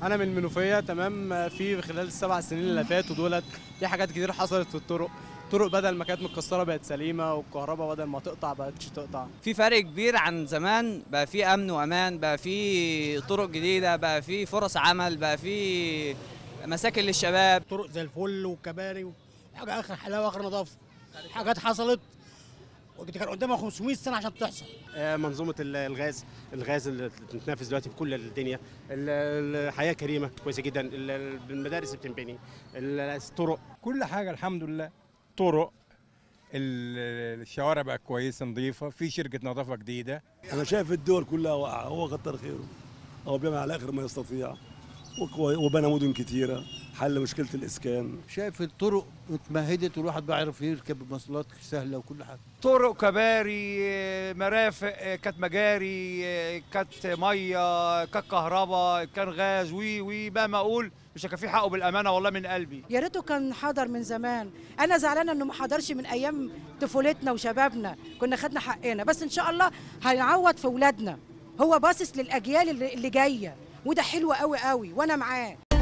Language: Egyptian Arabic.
انا من المنوفيه تمام في خلال السبع سنين اللي فاتوا دولت في حاجات كتير حصلت في الطرق الطرق بدل ما كانت متكسره بقت سليمه والكهرباء بدل ما تقطع بقتش تقطع في فرق كبير عن زمان بقى في امن وامان بقى في طرق جديده بقى في فرص عمل بقى في مساكن للشباب طرق زي الفل والكباري حاجه اخر حلاوه اخر نظافه حاجات حصلت كان قدامها 500 سنه عشان تحصل آه، منظومه ال- الغاز الغاز اللي بتتنافس دلوقتي في كل الدنيا ال- الحياه كريمه كويسه جدا ال- ال- المدارس بتنبني ال- الطرق كل حاجة الحمد لله طرق ال- الشوارع بقت كويسة نظيفة في شركة نظافة جديدة انا شايف الدول كلها واقعه هو كتر خيره هو بيعمل على اخر ما يستطيع وكوي- وبنى مدن كتيره حل مشكله الاسكان شايف الطرق اتمهدت والواحد بقى يعرف يركب مواصلات سهله وكل حاجه طرق كباري مرافق كانت مجاري كانت ميه كانت كهرباء كان غاز وي وي بقى ما اقول مش هكفيه حقه بالامانه والله من قلبي يا ريته كان حضر من زمان انا زعلانه انه ما حضرش من ايام طفولتنا وشبابنا كنا خدنا حقنا بس ان شاء الله هنعوض في ولادنا هو باصص للاجيال اللي اللي جايه وده حلو قوي قوي وانا معاه